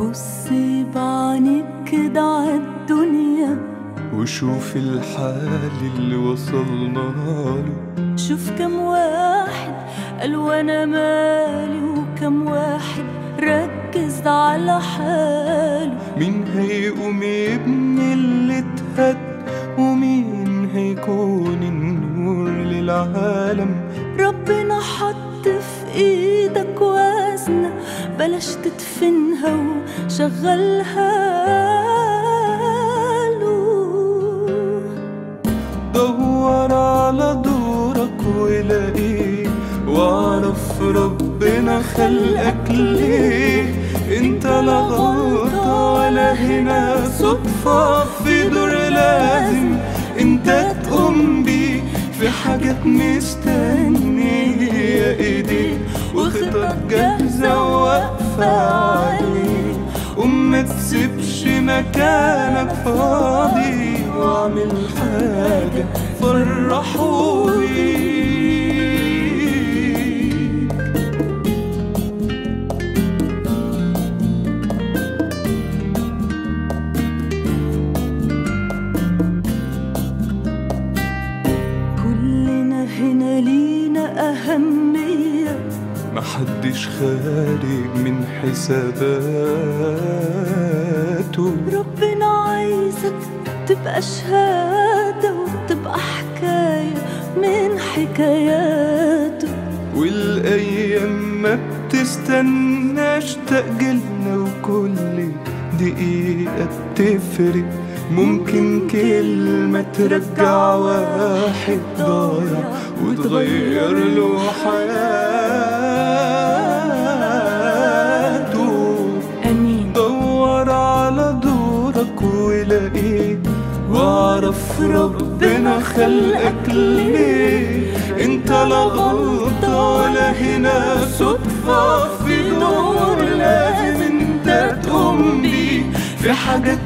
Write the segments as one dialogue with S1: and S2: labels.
S1: بصي بعينك كده عالدنيا
S2: وشوف الحال اللي وصلنا له
S1: شوف كم واحد قال وانا مالي وكم واحد ركز على حاله
S2: مين هيقوم يبني اللي اتهد ومين هيكون النور للعالم
S1: ربنا حط في ايدك وزنة بلاش تدفنها وشغلها له
S2: دور على دورك ولاقيه واعرف ربنا خلقك ليه انت لا غلطة ولا هنا صدفة في دور لازم انت تقوم بيه في حاجات مستنية ايديك وخطط جاهزة واقفة عليك وما تسيبش مكانك فاضي واعمل حاجة فرحوا بيك
S1: كلنا هنا لينا أهمية
S2: محدش خارج من حساباته
S1: ربنا عايزك تبقى شهادة وتبقى حكاية من حكاياته
S2: والأيام ما بتستناش تأجلنا وكل دقيقة بتفرق ممكن كلمة ترجع واحد ضايع وتغير له حياته
S1: أمين
S2: دور على دورك ولاقيه واعرف ربنا خلقك ليه انت لا غلطة ولا هنا صدفة في دور لازم انت تقوم بيه في حاجات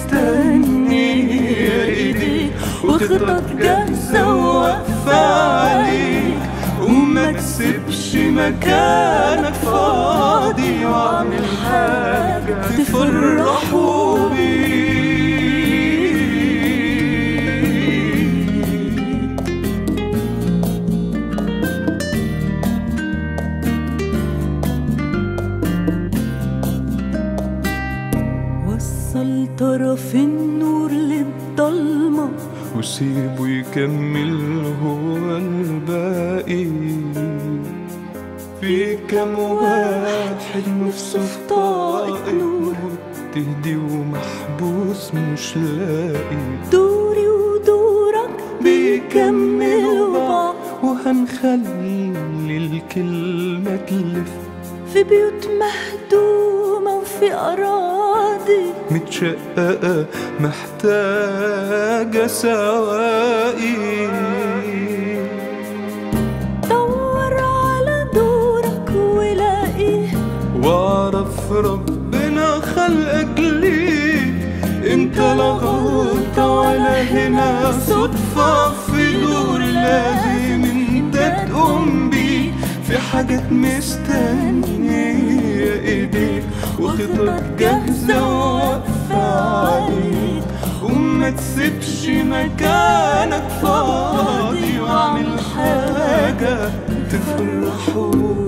S2: مستنية ايديك وخطط جاهزة وواقفة عليك وما تسيبش مكانك فاضي واعمل حاجة تفرحوا بيك
S1: وصل طرف النور للضلمة
S2: وسيبه يكمل هو الباقي في كم واحد نفسه في طاقة نور تهدي ومحبوس مش لاقي
S1: دوري ودورك بيكملوا بعض
S2: وهنخلي الكلمة تلف
S1: في بيوت مهدومة وفي أراضي
S2: متشققة محتاجة سواقي
S1: دور على دورك ولاقيه
S2: واعرف ربنا خلقك ليه انت لا غلطة ولا هنا صدفة في دور لازم انت تقوم بيه في حاجات مستنية ايديك وخطط جاهزة وواقفة عليك وما تسيبش مكانك فاضي واعمل حاجة تفرحوا